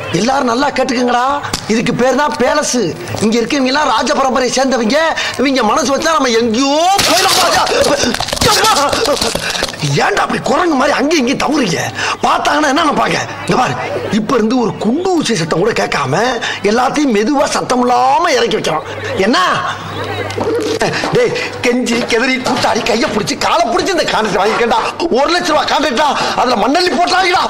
எல்லாரும் நல்லா கேட்டுக்கங்கடா இதுக்கு பேர் தான் பேலஸ் இங்க இருக்கவங்க எல்லாம் ராஜ பரம்பரையை சேர்ந்தவங்க இவங்க மனசு வச்சா நம்ம எங்கேயோ போயிடலாம் ராஜா. அம்மா! ஏன்டா அப்படி குரங்கு மாதிரி அங்கேயும் இங்கேயும் தவறுங்க பார்த்தாங்கன்னா என்ன நினைப்பாங்க இந்த பாரு இப்ப இருந்து ஒரு குண்டு ஊசி சத்தம் கூட கேட்காம எல்லாத்தையும் மெதுவா சத்தம் இல்லாம இறக்கி வைக்கிறோம் என்ன டேய் கெஞ்சி கெதறி கூட்டாடி கைய பிடிச்சி காலை பிடிச்சி இந்த கான்ட்ராக்ட் வாங்கிக்கண்டா ஒரு லட்சம் ரூபாய் கான்ட்ராக்டா அதுல மண்ணள்ளி போட்டாங்கடா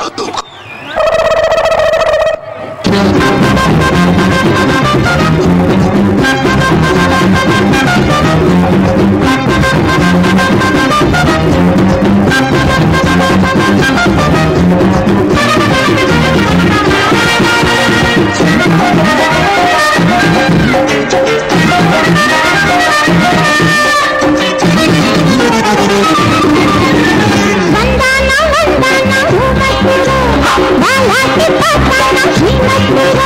வந்தானா வந்தானா ஊமத்திரோ வாலாட்டி பார்த்தானா சீமத்திரோ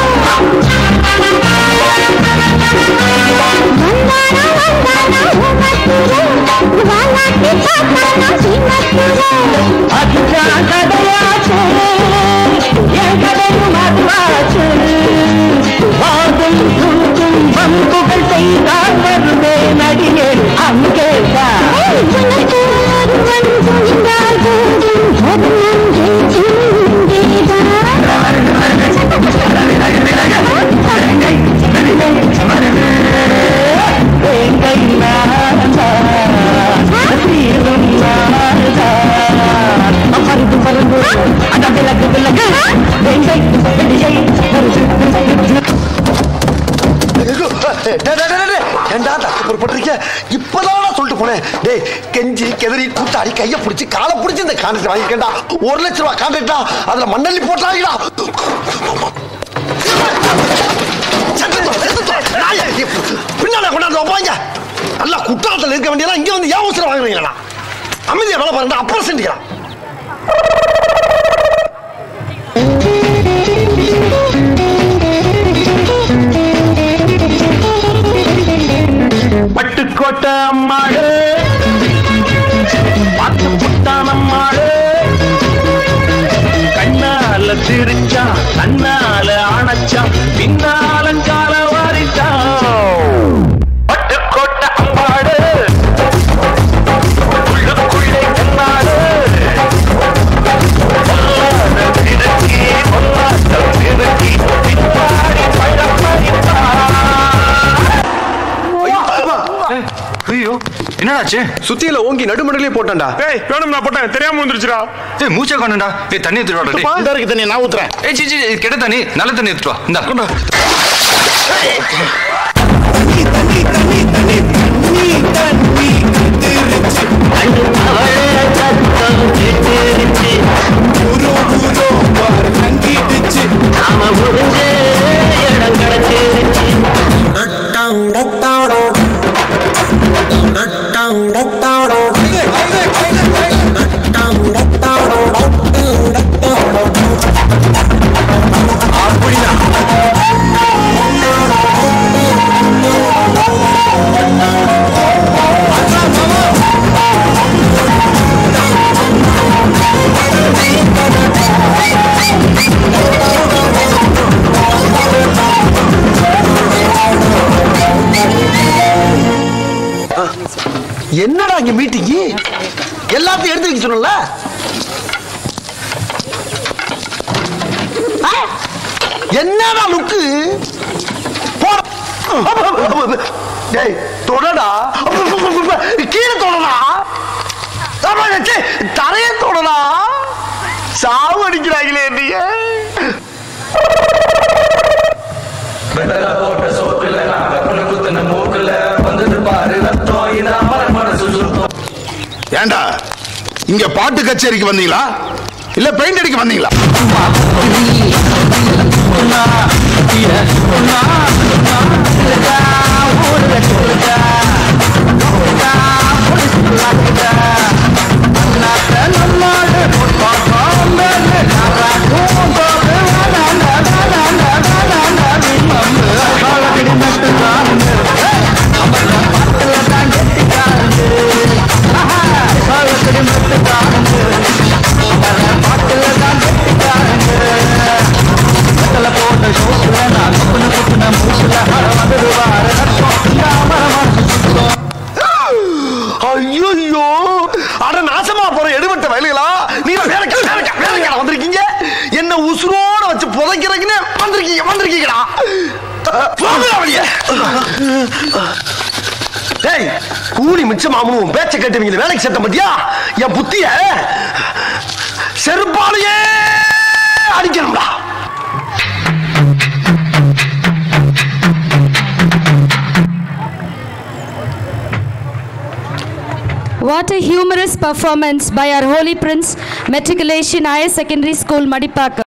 வந்தானா வந்தானா ஊமத்திரோ வாலாட்டி பார்த்தானா சீமத்திரோ அதுதான் கதையாச்சு என் கதையும் அதுவாச்சு வாதும் தூக்கும் வம்புகள் செய்தால் வருவே நடிகே அங்கேதான் உனக்கு ஒருவன் துணிந்தால் போதும் அது நன்றி இங்கேதான் வேங்கை நான்தான் தீரும் நான்தான் பருந்து பருந்து அட விலகு விலகு வேங்கை வெடியை டேய், டேய், டேய், டேய், டேய். ஏன்டா தப்பு பொறுப்பட்டிருக்க இப்பதான் நான் சொல்லிட்டு போனேன் டேய் கெஞ்சி கெதறி கூத்தாடி கைய பிடிச்சி காலை பிடிச்சி இந்த கான்ட்ராக்ட் வாங்கிக்கண்டா ஒரு லட்சம் ரூபாய் கான்ட்ராக்டா அதுல மண்ணள்ளி போட்டாங்கடா பின்னால கொண்டாந்து வைப்பாங்க நல்லா குற்றாலத்தில் இருக்க வேண்டியதா இங்க வந்து ஏன் அவசரம் வாங்குறீங்களா அமைதியா வேலை பாருங்க அப்புறம் செஞ்சுக்கலாம் பட்டுக்கோட்டை அம்மாடு பார்த்து புட்டான் அம்மாடு கண்ணால சிரிச்சா கண்ணால அணைச்சா பின்னாலங்கால வாரிச்சா பட்டுக்கோட்டை அம்மாடு உள்ளுக்குள்ளே கண்ணாடு பொல்லாத திருக்கி பொல்லாத திருக்கி பின்னாடி பழம் பறித்தா ஐயோ என்னடாச்சு சுத்தியில ஓங்கி நடுமடலே போட்டான்டா ஏய் வேணும் நான் போட்டேன் தெரியாம வந்துருச்சுடா ஏய் மூச்சை காணுடா ஏய் தண்ணி எடுத்துட்டு வாடா டேய் இந்த இருக்கு தண்ணி நான் ஊத்துறேன் ஏய் சி சி இது கெட்ட தண்ணி நல்ல தண்ணி எடுத்துட்டு வா இந்தா கொண்டா என்னடா இங்க மீட்டிங் எல்லாத்தையும் எடுத்து வைக்க சொன்னல என்னடா லுக்கு டேய் தொடடா கீழே தொடடா ஆமா, ச்சே, தரைய தொடடா சாவு அடிக்கிறாங்களே நீங்க ஏண்டா இங்க பாட்டு கச்சேரிக்கு வந்தீங்களா இல்ல பெயிண்ட் அடிக்க வந்தீங்களா பாட்டுல தான் கெட்டிக்காரங்க போங்கடா போங்கடா வெளியே டேய் கூலி மிச்சமாமனு உன் பேச்ச கேட்டவங்க வேலைக்கு சேர்த்த பத்தியா என் புத்திய செருப்பாலேயே அடிக்கணும்டா What a humorous performance by our holy prince, Matriculation Higher Secondary School, Madipaka.